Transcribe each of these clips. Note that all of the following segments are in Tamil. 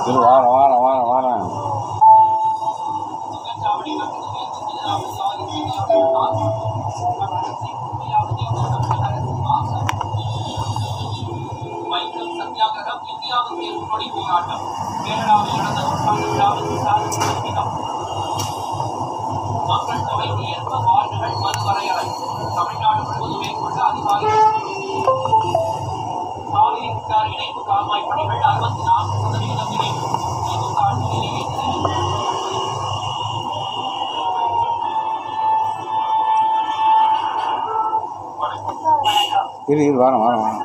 இது வாரம் வாரம் வாரம் வாரம் வைக்கம் சத்தியாகிரகம் இந்தியாவுக்கு முன்னோடி போராட்டம் கேரளாவில் நடந்த நூற்றாண்டு விழாவில் சாதித்த தினம் மக்கள் தொகைக்கு ஏற்ப வார்டுகள் மறுவரையறை தமிழ்நாடு முழுவதும் மேற்கொண்ட அதிகாரிகள் காவிரி குட்டார் இணைப்பு கால்வாய் பணிகள் அறுபத்தி நான்கு சதவீதம் நிறைவு திமுக ஆட்சியிலேயே இரு இரு வாரம் வாரம் வாரம்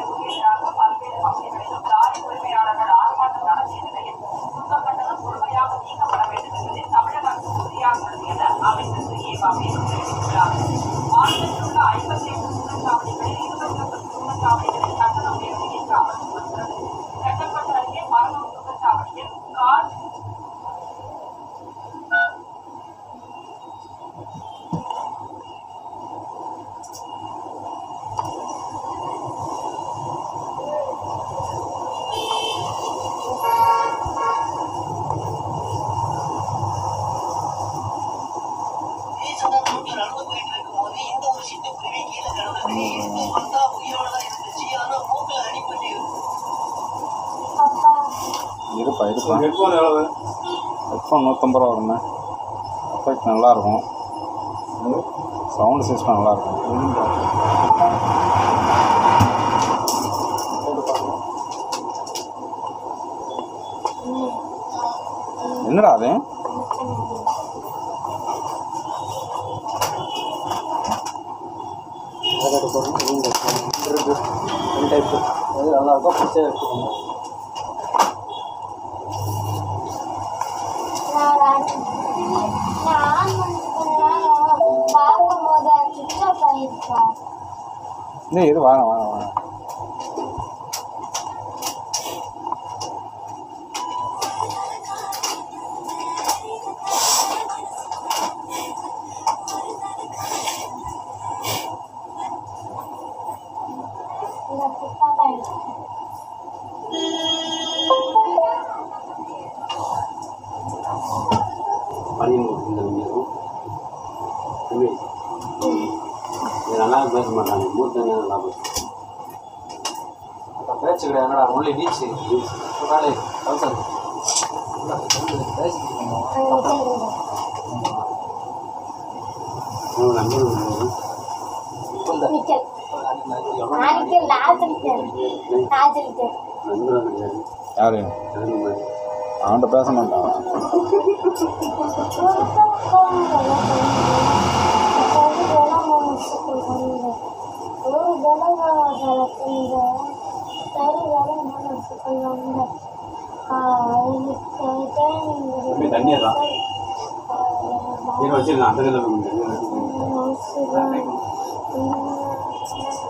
கார் தேசம் நூற்றி அறுபத்தி இருக்கும்போது இந்த ஒரு சிட்டுக்குருவி கீழே கிடந்தது இருந்து வந்தா உயிரோட தான் இருந்துச்சு ஆனா மூக்கில் அடிபட்டு இருப்பா இருப்பா ஹெட்ஃபோன் எவ்வளவு ஹெட்ஃபோன் நூற்றம்பது ரூபா வருமே எஃபெக்ட் நல்லாயிருக்கும் சவுண்டு சிஸ்டம் நல்லாயிருக்கும் என்னடா அது ஆதார் போகிறோம் இருக்கு ரெண்டு டைப்பு அது நல்லா இருக்கும் பிடிச்சா எடுத்துக்கோங்க பார்க்கும்போது சுவிட்ச் ஆஃப் ஆயிருப்பா இல்லை இரு வாரம் வாரம் வாரம் இந்த சுத்தா ஆயிடுச்சு பனியன் இந்த மீனும் தம்பி இது நல்லா பேச மாட்டாங்க மூத்த நல்லா பேசும் அப்ப பேச்சு கிடையாது என்னடா ஒன்லி நீச்சு காலே கல்சர் பேசிட்டு அவங்க நம்பி நிக்கல் நாளைக்கு நாச்சிருக்கேன் நாச்சிருக்கேன் நம்புறாங்க கிடையாது யாரு நம்புறாங்க அவன்கிட்ட பேச மாட்டான் தம்பி தண்ணியா தான் நீர் வச்சிருக்கேன் அந்த நிலை